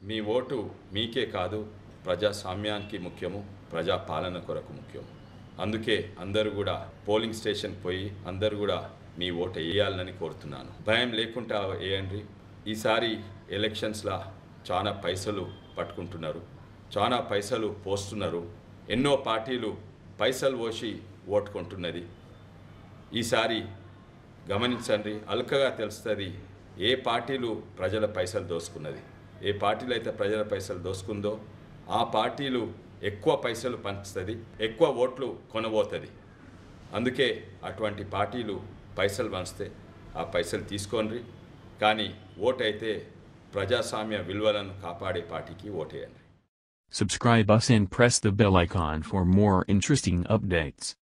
మీ vote మీకే కాదు ప్రజాస్వామ్యానికి ముఖ్యము ప్రజా పాలన కొరకు ముఖ్యము అందుకే అందరూ కూడా పోలింగ్ స్టేషన్ పోయి అందరూ కూడా మీ ఓటు వేయాలని కోరుతున్నాను భయం లేకుండా వేయండి ఈసారి ఎలక్షన్స్లా చాలా పైసలు పట్టుకుంటున్నారు చాలా పైసలు పోస్తున్నారు ఎన్నో పార్టీలు పైసలు పోసి ఓటుకుంటున్నది ఈసారి గమనించండి అల్కగా తెలుస్తుంది ఏ పార్టీలు ప్రజల పైసలు దోసుకున్నది ఏ పార్టీలు అయితే ప్రజల పైసలు దోసుకుందో ఆ పార్టీలు ఎక్కువ పైసలు పంచుతుంది ఎక్కువ ఓట్లు కొనబోతుంది అందుకే అటువంటి పార్టీలు పైసలు పంచితే ఆ పైసలు తీసుకోండి కానీ ఓటైతే ప్రజాస్వామ్య విలువలను కాపాడే పార్టీకి ఓటేయండి Subscribe us and press the bell icon for more interesting updates.